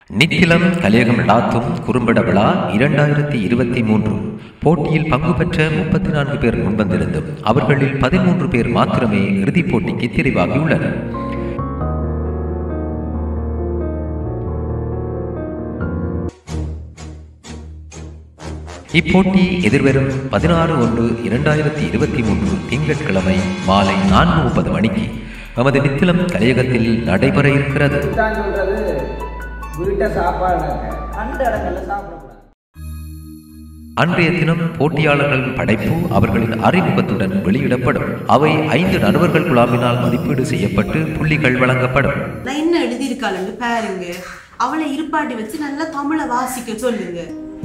நித்திலம் கலியகம் நடாத்தும் குறும்பட விழா இரண்டாயிரத்தி இருபத்தி மூன்று போட்டியில் பங்கு பெற்ற முப்பத்தி நான்கு பேர் முன்வந்திருந்தும் அவர்களில் பதிமூன்று பேர் மாத்திரமே இறுதிப் போட்டிக்கு தெரிவாகியுள்ளனர் இப்போட்டி எதிர்வரும் பதினாறு ஒன்று இரண்டாயிரத்தி இருபத்தி மூன்று திங்கட்கிழமை மாலை நான்கு முப்பது மணிக்கு நமது நித்திலம் கலையகத்தில் நடைபெற இருக்கிறது தான் சொல்றது வீட்டை சாப்பாடு கண்ட இடங்கள்ல சாப்பிடக்கூடாது அன்றைய தினம் போட்டியாளர்களின் படைப்பு அவர்களின் அறிமுகத்துடன் வெளியிடப்படும் அவை ஐந்து நடுவர்கள் குழாமினால் மதிப்பீடு செய்யப்பட்டு புள்ளிகள் வழங்கப்படும் நான் என்ன எழுதியிருக்காளுன்னு பாருங்க அவளை இருப்பாட்டி வச்சு நல்லா தமிழை வாசிக்க சொல்லுங்க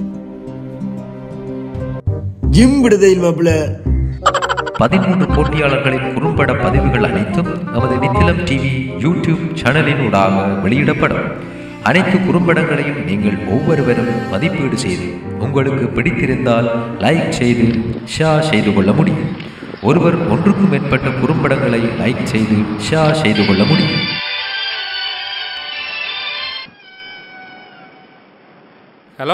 ஜிம் விடுதையில் மாப்பிள்ள பதிமூன்று போட்டியாளர்களின் குறும்பட பதிவுகள் அனைத்தும் நமது நித்திலம் டிவி யூடியூப் சேனலின் ஊடாக வெளியிடப்படும் அனைத்து குறும்படங்களையும் நீங்கள் ஒவ்வொருவரும் மதிப்பீடு செய்து உங்களுக்கு பிடித்திருந்தால் லைக் செய்து ஷேர் செய்து கொள்ள முடியும் ஒருவர் ஒன்றுக்கும் மேற்பட்ட குறும்படங்களை லைக் செய்து ஷேர் செய்து கொள்ள முடியும் ஹலோ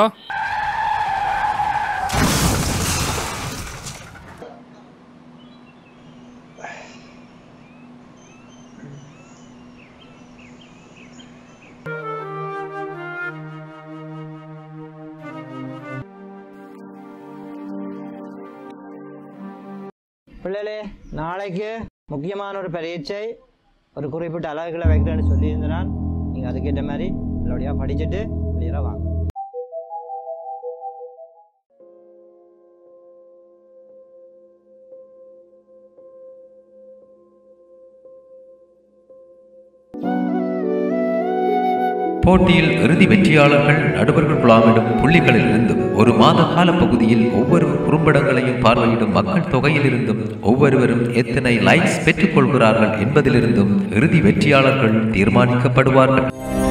பிள்ளைகளே நாளைக்கு முக்கியமான ஒரு பரீட்சை ஒரு குறிப்பிட்ட அலகுகளை வைக்கிறேன்னு சொல்லியிருந்தேன் நீங்கள் அதுக்கேற்ற மாதிரி நல்லபடியாக படிச்சுட்டு கிளியராக வாங்க போட்டியில் இறுதி வெற்றியாளர்கள் நடுவர்கள் குழாமிடும் புள்ளிகளிலிருந்தும் ஒரு மாத கால பகுதியில் ஒவ்வொரு குறும்படங்களையும் பார்வையிடும் மக்கள் தொகையிலிருந்தும் ஒவ்வொருவரும் எத்தனை லைக்ஸ் பெற்றுக்கொள்கிறார்கள் என்பதிலிருந்தும் இறுதி வெற்றியாளர்கள் தீர்மானிக்கப்படுவார்கள்